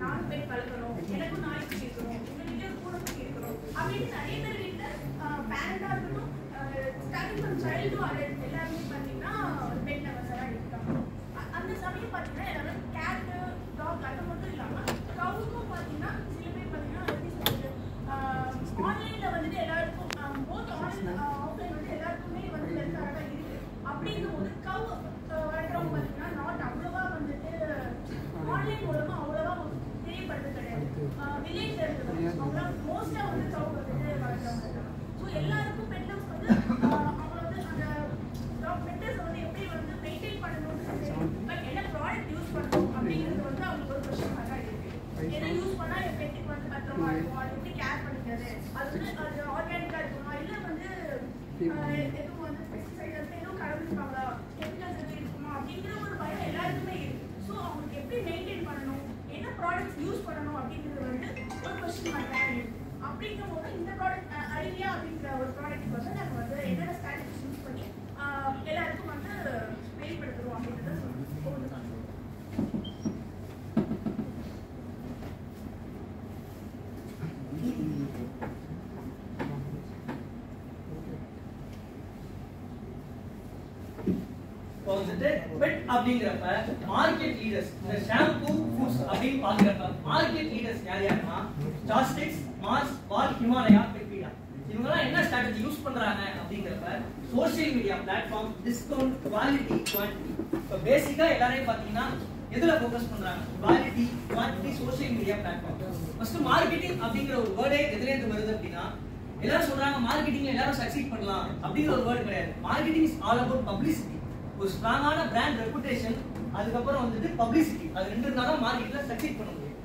நானும் பெட் வளர்க்கணும் எனக்கும் நாய்க்குட்டி இருக்கணும் எங்க வீட்டுல பூனைக்குட்டி இருக்கணும் அப்படின்னு நிறைய பேர் வீட்டுல பேரண்டா இருக்கட்டும் ஸ்டார்டிங் ஃப்ரம் சைல்டு அடல்ட் எல்லாருமே பார்த்தீங்கன்னா பெட் லவர்ஸாக இருக்காங்க அ- அந்த சமயம் பார்த்தீங்கன்னா எல்லாரும் கேட்டு டாக் அது மட்டும் இல்லாம கவுக்கும் பார்த்தீங்கன்னா சில பேர் பார்த்தீங்கன்னா எப்படி சொல்றது ஆன்லைன்ல வந்துட்டு எல்லாருக்கும் போத் ஆன்லைன் ஆஃப்லைன் வந்து எல்லாருக்குமே வந்து வெல்காரடா இருக்கு அப்படிங்கும் போது கவு வளர்க்குறவங்க பார்த்தீங்கன்னா நாட் அவ்வளவா வந்துட்டு ஆன்லைன் மூலமா அவ்வளவா தெரியப்படுறது கிடையாது வில்லேஜ்ல இருக்கிறவங்க அவ்வளோ மோஸ்டா வந்து கவு வந்துட்டு வளர்க்குறவங்க இருக்காங்க ஸோ எல்லாருக்கும் பெட்லஸ் வந்து ஆஹ் அவங்க வந்து அந்த பெட்டர்ஸ் வந்து எப்படி வந்து மெயின்டைன் பண்ணணும்னு தெரியும் பட் என்ன ப்ராடக்ட் யூஸ் பண்ணணும் அப்படிங்கிறது வந்து அவங்களுக்கு ஒரு கொஸ்டின் தான் இருக்கு எதை யூஸ் பண்ணா என் பெட்டுக்கு வந்து பத்திரமா இருக்கும் அது எப்படி கேர் பண்ணிக்கிறது அது வந்து அது ஆர்கானிக்கா இருக்குமா இல்ல வந்து ஆஹ் எதுவும் வந்து பெஸ்டிசைட் வந்து எதுவும் கலந்துருப்பாங்களா கெமிக்கல்ஸ் எதுவும் இருக்குமா அப்படிங்கிற ஒரு பயம் எல்லாருக்குமே இருக்கு ஸோ அவங்களுக்கு எப்படி மெயின்டைன் பண்ணணும் என்ன ப்ராடக்ட்ஸ் யூஸ் பண்ணணும் அப்படிங்கிறது வந்து ஒரு கொஸ்டின் மார்க் தான் இருக்கு அப்படிங்கும் போது இந்த ப்ராடக்ட் ஐடியா அப்படிங்கிற ஒரு ப்ராடக்ட் வந்து நாங்கள் வந்து என்னென்ன ஸ்ட்ராட்டஜிஸ் யூஸ் பண்ணி ஆஹ் எல்லாருக்கும் வந்து வெளிப்படுத்துறோம் அப்படின்றத சொல்லுங்க இப்போ வந்துட்டு பெட் அப்படிங்கிறப்ப மார்க்கெட் லீடர்ஸ் இந்த ஷாம்பு ஃபுட்ஸ் அப்படின்னு பாக்குறப்ப மார்க்கெட் லீடர்ஸ் யார் யாருன்னா ஜாஸ்டிக்ஸ் மார்ஸ் பால் ஹிமாலயா பெட்பீடா இவங்கெல்லாம் என்ன ஸ்ட்ராட்டஜி யூஸ் பண்றாங்க அப்படிங்கிறப்ப social media platform discount quality quantity இப்போ பேசிக்கா எல்லாரையும் பாத்தீங்கன்னா எதுல ஃபோக்கஸ் பண்றாங்க quality quantity social media platform first marketing அப்படிங்கிற ஒரு வேர்டே எதுல இருந்து வருது அப்படின்னா எல்லாரும் சொல்றாங்க மார்க்கெட்டிங்ல எல்லாரும் சக்சீட் பண்ணலாம் அப்படிங்கிற ஒரு வேர்டு கிடையாது marketing is all about publicity ஒரு ஸ்ட்ராங்கான பிராண்ட் ரெப்புடேஷன் அதுக்கப்புறம் வந்துட்டு பப்ளிசிட்டி அது ரெண்டு இருந்தா தான் மார்க்கெட்ல சக்சீட் பண்ண முடியும்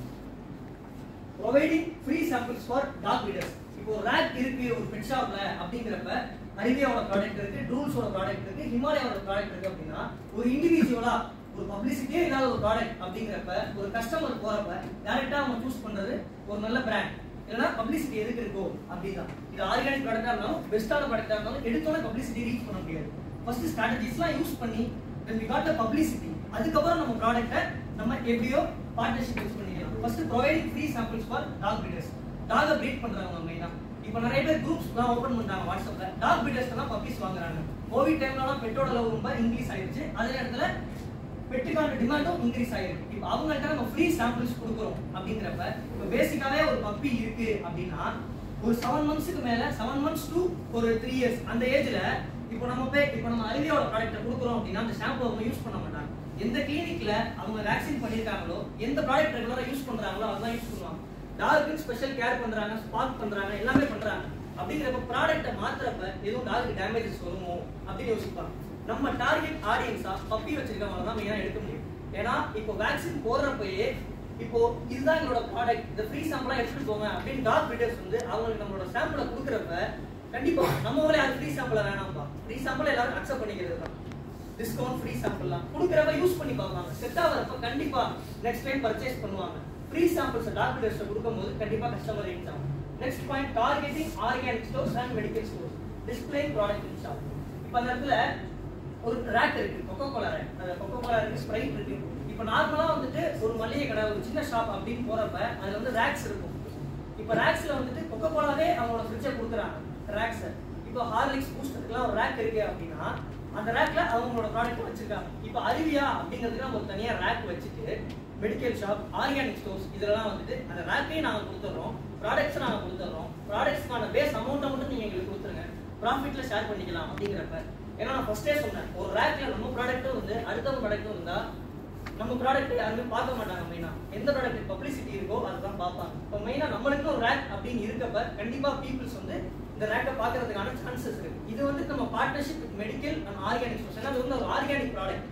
providing free samples for dog breeders இப்போ ஒரு ரேக் இருக்கு ஒரு பெட் ஷாப்ல அப்படிங்கிறப்ப அறிவியாவோட ப்ராடக்ட் இருக்கு டூல்ஸோட ப்ராடக்ட் இருக்கு ஹிமாலயாவோட ப்ராடக்ட் இருக்கு அப்படின்னா ஒரு இண்டிவிஜுவலா ஒரு பப்ளிசிட்டியே இல்லாத ஒரு ப்ராடக்ட் அப்படிங்கிறப்ப ஒரு கஸ்டமர் போறப்ப டைரக்டா அவங்க சூஸ் பண்றது ஒரு நல்ல பிராண்ட் இல்லைன்னா பப்ளிசிட்டி எதுக்கு இருக்கோ அப்படிதான் இது ஆர்கானிக் ப்ராடக்டா இருந்தாலும் பெஸ்டான ப்ராடக்டா இருந்தாலும் எடுத்தோட பப்ளிசிட்டி ரீச் பண்ண முடியாது ஃபர்ஸ்ட் ஸ்ட்ராட்டஜிஸ்லாம் யூஸ் பண்ணி when we got the publicity அதுக்கப்புறம் நம்ம ப்ராடக்ட்டை நம்ம எப்படியோ பார்ட்னர்ஷிப் யூஸ் பண்ணிக்கலாம் first providing free samples for dog breeders டாக ப்ரீட் பண்றவங்க மெயினா இப்போ நிறைய பேர் குரூப்ஸ் தான் ஓபன் பண்றாங்க வாட்ஸ்அப்ல டாக் பிரீடர்ஸ் எல்லாம் பப்ளிஷ் வாங்குறாங்க கோவிட் டைம்லலாம் பெட்டோட லவ் ரொம்ப இன்க்ரீஸ் ஆயிருச்சு அதே நேரத்துல பெட்டுக்கான டிமாண்டும் இன்க்ரீஸ் ஆயிருக்கு இப்போ அவங்கள்ட்ட நம்ம ஃப்ரீ சாம்பிள்ஸ் கொடுக்குறோம் அப்படிங்கிறப்ப இப்போ பேசிக்காவே ஒரு பப்பி இருக்கு அப்படின்னா ஒரு செவன் மந்த்ஸ்க்கு மேல செவன் மந்த்ஸ் டு ஒரு த்ரீ இயர்ஸ் அந்த ஏஜ்ல இப்போ நம்ம போய் இப்போ நம்ம அறிவியோட ப்ராடக்ட்டை கொடுக்குறோம் அப்படின்னா அந்த ஷாம்பு அவங்க யூஸ் பண்ண மாட்டாங்க எந்த கிளினிக்ல அவங்க வேக்சின் பண்ணிருக்காங்களோ எந்த ப்ராடக்ட் ரெகுலரா யூஸ் பண்றாங்களோ அதான் யூஸ் பண்ணுவாங்க டாகுக்கு ஸ்பெஷல் கேர் பண்றாங்க ஸ்பாட் பண்றாங்க எல்லாமே பண்றாங்க அப்படிங்கிறப்ப ப்ராடக்ட்டை மாத்துறப்ப எதுவும் டாகுக்கு டேமேஜஸ் வருமோ அப்படின்னு யோசிப்பாங்க நம்ம டார்கெட் ஆடியன்ஸா பப்பி வச்சிருக்கவங்க தான் மெயினா எடுக்க முடியும் ஏன்னா இப்போ வேக்சின் போடுறப்பயே இப்போ இதுதான் எங்களோட ப்ராடக்ட் இந்த ஃப்ரீ சாம்பிளா எடுத்துட்டு போங்க அப்படின்னு டாக் பிரீடர்ஸ் வந்து அவங்களுக்கு நம்மளோட சாம்பிளை கொடுக்குறப்ப கண்டிப்பா நம்ம ஊரே அது ஃப்ரீ சாம்பிள வேணாம்பா ஃப்ரீ சாம்பிள் எல்லாரும் அக்செப்ட் பண்ணிக்கிறது தான் டிஸ்கவுண்ட் ஃப்ரீ சாம்பிள்லாம் கொடுக்குறப்ப யூஸ் பண்ணி பார்ப்பாங்க செட் ஆகிறப்ப கண்டிப்பா நெக்ஸ்ட் டைம் பர்ச்சேஸ் பண்ணுவாங்க ஃப்ரீ சாம்பிள்ஸ் டாக் பிரீடர்ஸ் கொடுக்கும்போது கண்டிப்பா கஸ்டமர் ரீச் ஆகும் next point targeting organic stores and medical stores display product in shop இப்போ அந்த இடத்துல ஒரு ரேக் இருக்கு கொக்கோ கோலா ரேக் அந்த கொக்கோ கோலா இருக்கு ஸ்ப்ரைட் இருக்கு இப்போ நார்மலா வந்துட்டு ஒரு மளிகை கடை ஒரு சின்ன ஷாப் அப்படின்னு போறப்ப அதுல வந்து ரேக்ஸ் இருக்கும் இப்போ ரேக்ஸ்ல வந்துட்டு கொக்கோ கோலாவே அவங்களோட ஃப்ரிட்ஜை கொடுக்குறாங்க ரேக்ஸ் இப்போ ஹார்லிக்ஸ் பூஸ்டருக்குலாம் ஒரு ரேக் இருக்கு அப்படின்னா அந்த ரேக்ல அவங்களோட ப்ராடக்ட் வச்சிருக்காங்க இப்போ அருவியா அப்படிங்கிறதுக்கு நம்ம ஒரு தனியா ரேக் வச்சுட்டு மெடிக்கல் ஷாப் ஆர்கானிக் ஸ்டோர்ஸ் இதெல்லாம் வந்துட்டு அந்த ரேக்கையும் நாங்க கொடுத்துட்றோம் ப்ராடக்ட்ஸ் நாங்க கொடுத்துட்றோம் ப்ராடக்ட்ஸ்க்கான பேஸ் அமௌண்ட்டை மட்டும் நீங்க எங்களுக்கு கொடுத்துருங்க ப்ராஃபிட்ல ஷேர் பண்ணிக்கலாம் அப்படிங்கிறப்ப ஏன்னா நான் ஃபர்ஸ்டே சொன்னேன் ஒரு ரேக்ல நம்ம ப்ராடக்ட்டும் வந்து அடுத்தவங்க ப்ராடக்ட்டும் இருந்தா நம்ம ப்ராடக்ட் யாருமே பார்க்க மாட்டாங்க மெயினா எந்த ப்ராடக்ட் பப்ளிசிட்டி இருக்கோ அதுதான் பார்ப்பாங்க இப்போ மெயினா நம்மளுக்கு ஒரு ரேக் அப்படின்னு இருக்கப்ப கண்டிப்பா பீப்புள்ஸ் வந்து இந்த ரேக்கை பார்க்கறதுக்கான சான்சஸ் இருக்கு இது வந்து நம்ம partnership with medical and organic stores ஏன்னா அது வந்து ஒரு ஆர்கானிக் ப்ராடக்ட்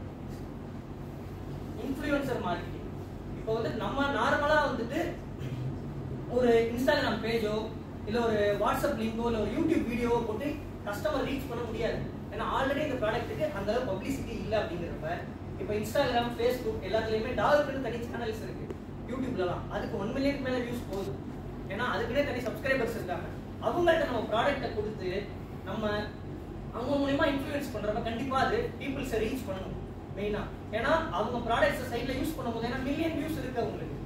இன்ஃப்ளூயன்சர் மார்க்கெட்டிங் இப்போ வந்து நம்ம நார்மலா வந்துட்டு ஒரு இன்ஸ்டாகிராம் பேஜோ இல்ல ஒரு வாட்ஸ்அப் லிங்கோ இல்ல ஒரு யூடியூப் வீடியோவோ போட்டு கஸ்டமர் ரீச் பண்ண முடியாது ஏன்னா ஆல்ரெடி இந்த ப்ராடக்ட்டுக்கு அந்த அளவு பப்ளிசிட்டி இல்ல அப்படிங்கிறப்ப இப்போ இன்ஸ்டாகிராம் ஃபேஸ்புக் எல்லாத்துலயுமே டாலருக்கு தனி சேனல்ஸ் இருக்கு யூடியூப்லலாம் அதுக்கு ஒன் மில்லியன் மேல வியூஸ் போகுது ஏன்னா அதுக்குன்னே தனி சப்ஸ்கிரைபர்ஸ் இருக்காங்க அவங்கள்ட்ட நம்ம ப்ராடக்ட்டை கொடுத்து நம்ம அவங்க மூலியமா இன்ஃப்ளூயன்ஸ் பண்றப்ப கண்டிப்பா அது பீப்புள்ஸை ரீச் பண்ணணும் மெயினா ஏன்னா அவங்க ப்ராடக்ட்ஸ் சைட்ல யூஸ் பண்ணும்போது ஏன்னா மில்லியன் வியூஸ் இருக்கு அவங்களுக்கு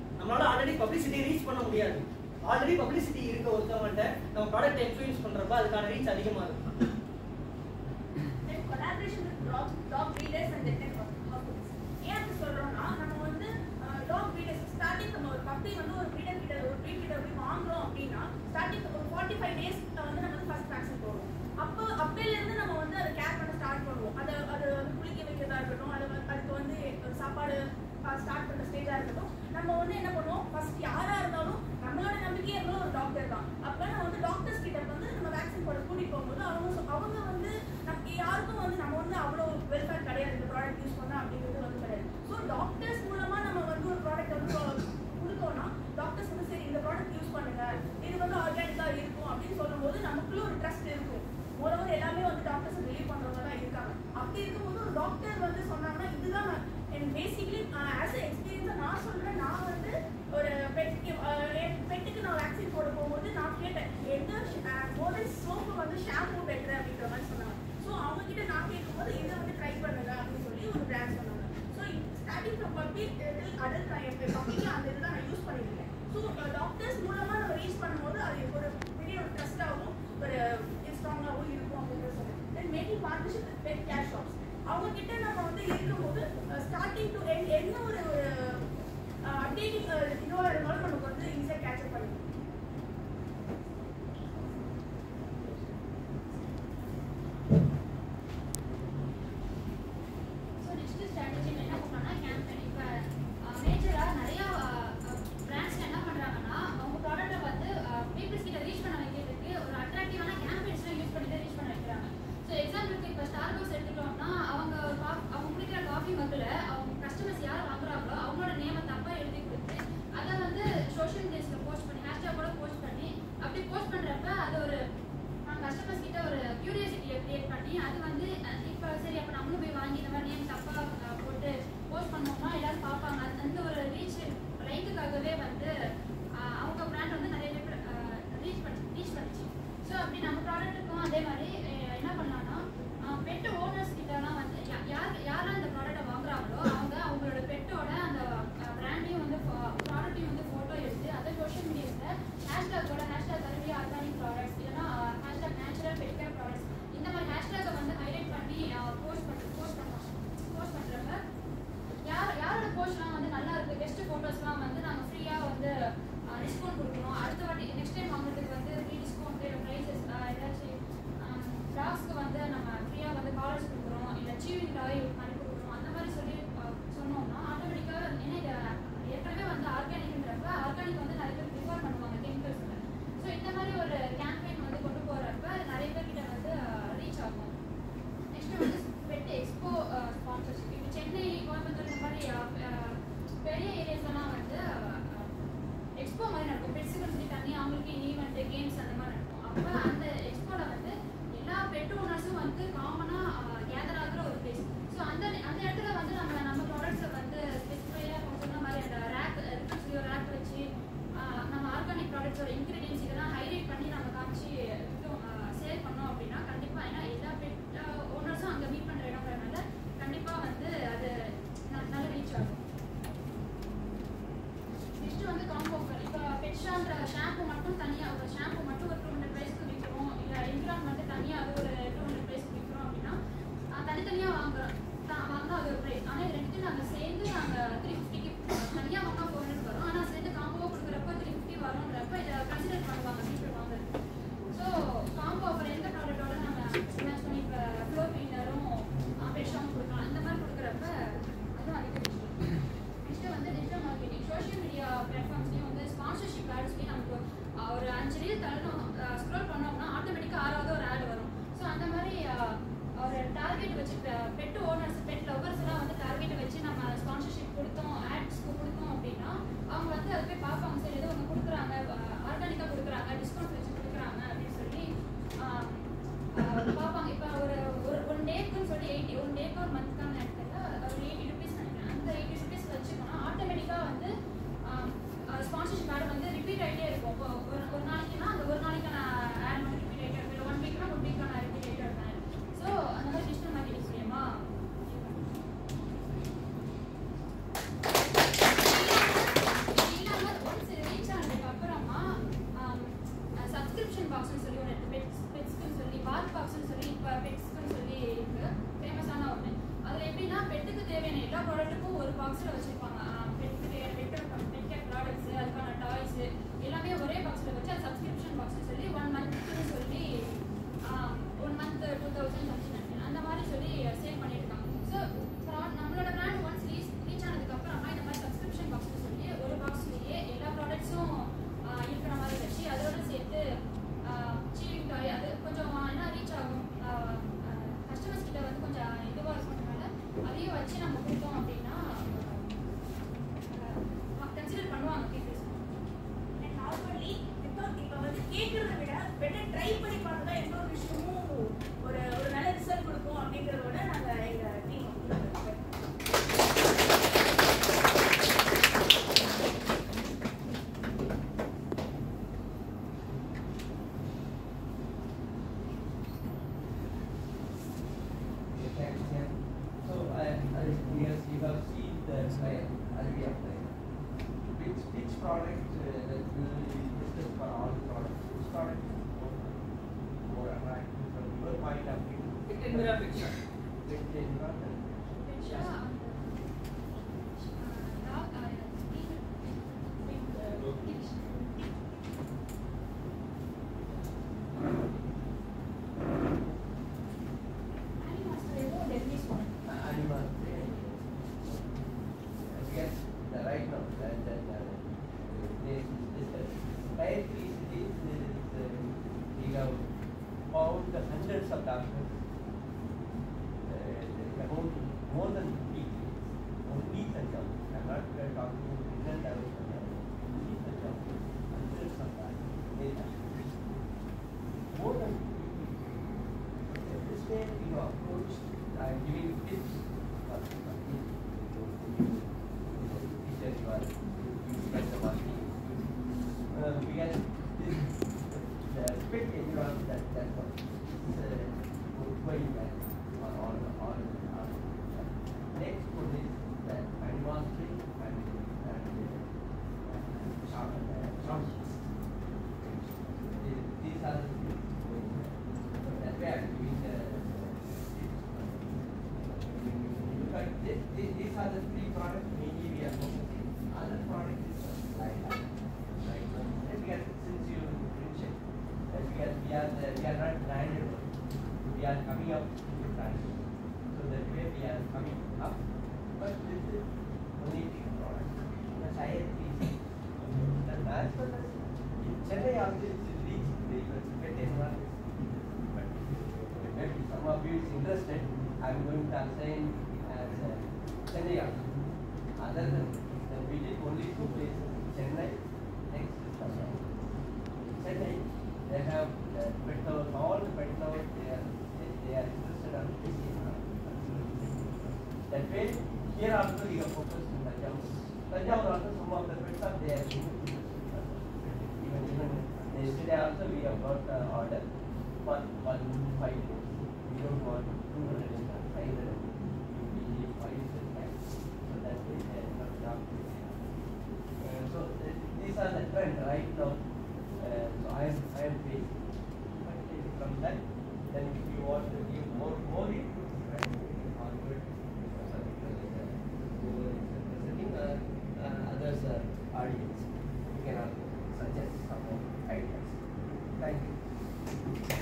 ஆல்ரெடி பப்ளிசிட்டி ரீச் பண்ண முடியாது ஆல்ரெடி பப்ளிசிட்டி இருக்க ஒருத்தவங்கள்ட்ட நம்ம ப்ராடக்ட் இன்ஃப்ளூயன்ஸ் பண்றப்ப அதுக்கான ரீச் அதிகமா இருக்கும் Then collaboration with dog, dog breeders and veterinary hospitals. ஏன் அப்படி சொல்றோம்னா நம்ம வந்து டாக் breeders ஸ்டார்டிங் நம்ம ஒரு பப்பி வந்து ஒரு breeder கிட்ட ஒரு breed கிட்ட போய் வாங்குறோம் அப்படின்னா ஸ்டார்டிங் ஒரு ஃபார்ட்டி ஃபைவ் டேஸ் வந்து நம்ம வந்து ஃபர்ஸ்ட் வேக்சின் போடுவோம் அப்போ அப்பையில இருந்து நம்ம வந்து அதை கேர் பண்ண ஸ்டார்ட் பண்ணுவோம் அதை அது வந்து குளிக்க வைக்கிறதா இருக்கட்டும் அது வந்து- அதுக்கு வந்து சாப்பாடு ஸ்டார்ட் பண்ண ஸ்டேஜா இருக்கட்டும் நம்ம வந்து என்ன பண்ணுவோம் ஃபர்ஸ்ட் யாரா இருந்தாலும் நம்மளோட நம்பிக்கையே இருந்தாலும் ஒரு டாக்டர் தான் அப்ப நம்ம வந்து டாக்டர்ஸ் கிட்ட வந்து நம்ம வேக்சின் போட கூட்டிட்டு போகும்போது அவங்க சொ- அவங்க வந்து நமக்கு யாருக்கும் வந்து நம்ம வந்து அவ்வளோ வெல்ஃபேர் கிடையாது இந்த ப்ராடக்ட் யூஸ் பண்ணா அப்படிங்கிறது வந்து கிடையாது ஸோ டாக்டர்ஸ் மூலமா நம்ம வந்து ஒரு ப்ராடக்ட் வந்து கொடுத்தோம்னா டாக்டர்ஸ் வந்து சரி இந்த ப்ராடக்ட் யூஸ் பண்ணுங்க இது வந்து ஆர்கானிக்கா இருக்கும் அப்படின்னு சொல்லும்போது நமக்குள்ள ஒரு ட்ரஸ்ட் இருக்கும் மோரோவர் எல்லாமே வந்து டாக்டர்ஸ் பிலீவ் பண்றவங்க தான் இருக்காங்க அப்படி இருக்கும்போது ஒரு டாக்டர் வந்து சொன்னாங்கன்னா இதுதான் நான் எனக்கு பேசிக்கலி ஆஸ் எக்ஸ்பீரியன்ஸாக நான் சொல்றேன் நான் வந்து ஒரு பெட்டுக்கு என் பெட்டுக்கு நான் வேக்சின் போட போகும்போது நான் கேட்டேன் எந்த மோதல் சோப்பு வந்து ஷாம்பு பெட்டர் அப்படின்ற மாதிரி சொன்னாங்க ஸோ அவங்க கிட்ட நான் கேட்கும்போது இதை வந்து ட்ரை பண்ணுங்க அப்படின்னு சொல்லி ஒரு பிராண்ட் சொன்னாங்க so starting from puppy adult நான் என் பப்பிக்கு அந்த இதுதான் நான் யூஸ் பண்ணியிருக்கேன் ஸோ டாக்டர்ஸ் மூலமா நம்ம ரீச் பண்ணும்போது அது ஒரு பெரிய ஒரு ட்ரஸ்டாகவும் ஒரு ஸ்ட்ராங்காகவும் இருக்கும் அப்படின்னு சொன்னேன் then making partnership with pet care shops அவங்க கிட்ட நம்ம வந்து இருக்கும்போது ஸ்டார்டிங் டு எண்ட் என்ன ஒரு ஒரு அப்டேட்டிங் இதுவாக இருந்தாலும் நமக்கு வந்து ஈஸியாக கேட்சப் பண்ணிடும் ஸோ நெக்ஸ்ட் ஸ்ட்ராட்டஜி என்ன பண்ணோம்னா கேம்பெயின் இப்போ மேஜராக நிறையா பிராண்ட்ஸ் என்ன பண்ணுறாங்கன்னா அவங்க ப்ராடக்ட்டை வந்து பீப்புள்ஸ் கிட்ட ரீச் பண்ண வைக்கிறதுக்கு ஒரு அட்ராக்டிவான கேம்பெயின்ஸ்லாம் யூஸ் பண்ணி தான் ரீச் பண்ண வைக்கிறாங்க ஸோ எக்ஸாம்பிளுக்கு இப்போ ஸ்டார் பக்ஸ் எடுத்துக்கிட்டோம்னா அவங்க ஒரு காஃப் அவங்க குடிக்கிற காஃபி மக்கில் அவங்க கஸ்டமர்ஸ் யார் வாங்குறாங்களோ அவங்களோட நேமை தப்பாக எழுதி கொடுத்து அதை வந்து சோஷியல் மீடியாஸில் போஸ்ட் பண்ணி ஹேஷ்டாக் கூட போஸ்ட் பண்ணி அப்படி போஸ்ட் பண்ணுறப்ப அது ஒரு கஸ்டமர்ஸ் கிட்ட ஒரு கியூரியாசிட்டியை கிரியேட் பண்ணி அது வந்து அஹ், இப்போ சரி அப்போ நம்மளும் போய் வாங்கி இந்த மாதிரி நேம் தப்பாக போட்டு போஸ்ட் பண்ணோம்னா எல்லாரும் பார்ப்பாங்க அந்த- அந்த ஒரு ரீச் லைக்குக்காகவே வந்து அஹ், அவங்க பிராண்ட் வந்து நிறைய பேர் ரீச் பண்ணி ரீச் பண்ணிச்சு ஸோ அப்படி நம்ம ப்ராடக்ட்டுக்கும் அதே மாதிரி அஹ், என்ன பண்ணலாம்னா பெட் ஓனர்ஸ் கிட்டலாம் வந்து யா- யார் யாரெல்லாம் இந்த ப்ராடக்ட்டை வாங்குறாங்களோ அவங்க அவங்களோட பெட்டோட அந்த பிராண்டையும் வந்து ப்ராடக்ட்டையும் வந்து ஃபோட்டோ எடுத்து அதை சோஷியல் மீடியாஸில் ஹேஷ்டாகோட ஹேஷ்டாக் அருவி ஆர்கானிக் ப்ராடக்ட்ஸ் இல்லைன்னா hashtag natural pet care products இந்த மாதிரி ஹேஷ்டாகை வந்து ஹைலைட் பண்ணி போஸ்ட் பண்ண போஸ்ட் பண்ணுவாங்க போஸ்ட் பண்ணுறப்ப யார் யாரோட போஸ்ட்லாம் வந்து நல்லா இருக்கு பெஸ்ட் ஃபோட்டோஸ்லாம் வந்து நாங்கள் ஃப்ரீயாக வந்து டிஸ்கவுண்ட் கொடுக்குறோம் அடுத்த வாட்டி நெக்ஸ்ட் டைம் வாங்குறதுக்கு வந்து ஃப்ரீ டிஸ்கவுண்ட் ப்ரைஸஸ் ஏதாச்சும் டாக்ஸ்க்கு வந்து நம்ம ஃப்ரீயாக வந்து காலர்ஸ் கொடுக்குறோம் இல்லை சீவிங் டாய் மாதிரி கொடுக்குறோம் அந்த மாதிரி சொல்லி அஹ், சொன்னோம்னா ஆட்டோமேட்டிக்காக ஏன்னா இது ஏற்கனவே வந்து ஆர்கானிக்ன்றப்ப ஆர்கானிக் வந்து நிறைய பேர் ப்ரிஃபர் பண்ணுவாங்க கெமிக்கல்ஸில் ஸோ இந்த மாதிரி ஒரு கேம்பெயின் வந்து கொண்டு போகிறப்ப நிறைய பேர்கிட்ட வந்து ரீச் ஆகும் நெக்ஸ்ட் வந்து பெட் எக்ஸ்போ ஸ்பான்சர்ஷிப் இப்போ சென்னை கோயம்புத்தூர் இந்த மாதிரி அஹ், பெரிய ஏரியாஸ்லாம் வந்து எக்ஸ்போ மாதிரி நடக்கும் பெட்ஸுக்கு சொல்லி தனியாக அவங்களுக்கு ஈவெண்ட் கேம்ஸ் அந்த மாதிரி நடக்கும் அப்போ அந்த எக்ஸ்போவில் வந்து எல்லா பெட் ஓனர்ஸும் வந்து காமனாக கேதர் ஆகுற ஒரு பிளேஸ் ஸோ அந்த அந்த இடத்துல வந்து நம்ம நம்ம ப்ராடக்ட்ஸை வந்து ஸ்பெசிஃபையாக சொன்ன மாதிரி அந்த ரேக் ரிஃப்ளெக்ஸ்லி ஒரு ரேக் வச்சு ஆஹ், நம்ம ஆர்கானிக் ப்ராடக்ட்ஸோட இன்க்ரீடியன்ஸ் இதெல்லாம் ஹைலைட் பண்ணி நம்ம காமிச்சு சேல் பண்ணோம் அப்படின்னா கண்டிப்பாக ஏன்னா எல்லா பெட் ஓனர்ஸும் அங்கே மீட் பண்ணுற இடங்கிறதுனால கண்டிப்பாக வந்து அது ந- நல்ல ரீச் ஆகும் நெக்ஸ்ட் வந்து காம்போ ஆஃபர் இப்போ பெட்ஷான்ற ஷாம்பு மட்டும் தனியாக ஒரு ஷாம்பு மட்டும் ஒரு டூ ஹண்ட்ரட் ப்ரைஸ்க்கு விற்கிறோம் இல்லை என்கிரான் மட்டும் தனியாக அது ஒரு டூ ஹண்ட்ரட் ப்ரைஸ்க்கு விற்கிறோம் அப்படின்னா ஆஹ் தனித்தனியாக வாங்குறோம் தான் வாங்கினா அது ஒரு ப்ரைஸ் ஆனால் இது ரெண்டுத்தையும் நாங்கள் சேர்ந்து நாங்கள் த்ரீ ஃபிஃப்டிக்கு தனியாக வாங்கினா ஃபோர் ஹண்ட்ரட் வரும் ஆனால் சேர்ந்து காம்போ கொடுக்குறப்ப த்ரீ ஃபிஃப்டி வரும்ன்றப்ப இதை கன்சிடர் பண்ணுவாங்க பீப்புள் வாங்குறது ஸோ காம்போ ஆஃபர் எந்த ப்ராடக்ட்டோட நம்ம மேட்ச் பண்ணி இப்போ ஃப்ளோ கிளீனரும் பெட்ஷாம்பு கொடுக்கலாம் இந்த மாதிரி கொடுக்குறப்ப அதுவும் அதிக விஷயம் நெக்ஸ்ட் வந்து டிஜிட்டல் மார்க்கெட்டிங் சோஷியல் மீடியா பிளாட்ஃபார்ம்ஸ்லையும் வந்து ஸ்பான்சர்ஷிப் ஆட்ஸ்லேயும் நமக்கு அஹ், ஒரு அஞ்சு ரீல் தள்ளணும் ஸ்க்ரோல் பண்ணோம்னா ஆட்டோமேட்டிக்காக ஆறாவது ஒரு ஆட் வரும் ஸோ அந்த மாதிரி அஹ், ஒரு டார்கெட் வச்சு பெட் ஓனர்ஸ் பெட் லவர்ஸ் எல்லாம் வந்து டார்கெட் வச்சு நம்ம ஸ்பான்சர்ஷிப் கொடுத்தோம் ஆட்ஸ்க்கு கொடுத்தோம் அப்படின்னா அவங்க வந்து அதை போய் பார்ப்பாங்க சரி ஏதோ ஒன்று கொடுக்குறாங்க ஆர்கானிக்காக கொடுக்குறாங்க டிஸ்கவுண்ட் வச்சு கொடுக்குறாங்க அப்படின்னு சொல்லி அஹ், அஹ், பார்ப்பாங்க இப்போ ஒரு ஒரு ஒன் டேக்குன்னு சொல்லி எயிட்டி ஒன் டேக்கு ஒரு மந்த்க்கான இடத்துல ஒரு எயிட்டி ருபீஸ் நினைக்கிறேன் அந்த எயிட்டி ருபீஸ் வச்சுக்கோனா ஆட்டோமேட்டிக்காக வந்து ஸ்பான்சர்ஷிப் ஆட் வந்து ரிப்பீட் ஆகிட்டே இருக்கும் இப்போ ஒரு ஒரு நாளைக்குன்னா அந்த ஒரு நாளைக்கான ஆட் வந்து ரிப்பீட் ஆகிட்டே இருக்கும் இல்லை ஒன் வீக்னா ஒன் வீக்கான ரிப்பீட் ஆகிட்டே இருக்கும் ஸோ அந்த மாதிரி டிஜிட்டல் மார்க்கெட்டிங் மூலியமா இல்லாமல் one product uh, that we discuss for all products, which product is more, more attractive from your point of view? Pick and mirror picture. Pick and mirror and Picture and uh, dog uh, Animals, they won't let this one. animal. Yes, the right now, that, that, uh, this, this, uh, tier three cities, this is, uh, we have found the hundreds of doctors, uh, about more than fifty, only Tanjavur, I'm not uh, talking Indian level, only Tanjavur, hundreds of doctors, they have more than fifty. Okay, This way you approach, I'm giving tips for for you. Teacher, you are, you get the working. Uh, we get this, the quick environment that, that one. It's, uh, going back on all, all, all. Next one is that advanced thing and, and, uh, sharp, uh, sharp. These- These are the things going back. So that way I'm giving the, in fact, thi- thi- these are the three products mainly we are focusing. Other product is like that. Like, and we are, since you mentioned, that we are, we are, the- we are not branded, one. we are coming up with branded. So that way we are coming up, but this is only three product. The tier three. And as well as in Chennai also it's reached very much better environment. But maybe some of you is interested, I'm going to assign as uh, Chennai also. Other than, then we did only two places, Chennai, next is Tamil. Chennai, they have uh, pet house, all the pet house, they are, they, they are interested on this. That way, here also we have focused in Tanjavur. Tanjavur also some of the pets are there. Even, even yesterday also we have got uh, order for one five days. We don't want two hundred and five hundred. We need five and So that way they are not job. Uh, so th- these are the trend right now. Uh, so I am I am facing. But uh, from that, then if you want to give more more input, right, onward, particularly the presenting uh, uh, others uh, audience, you can also suggest some more ideas. Thank you.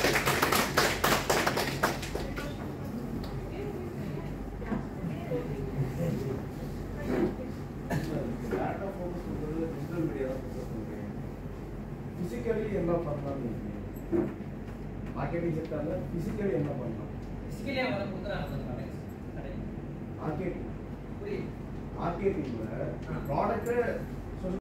Data focus பண்ணுறது digital media தான் focus பண்ணுறீங்க physically என்ன பண்ணலாம்னு marketing செக்டரில் physically என்ன பண்ணலாம் Physically அவங்க வந்து கொடுக்குறாங்க அந்த products. கடை. மார்க்கெட் புரியுது மார்க்கெட்டிங்கில் ப்ராடக்ட்டை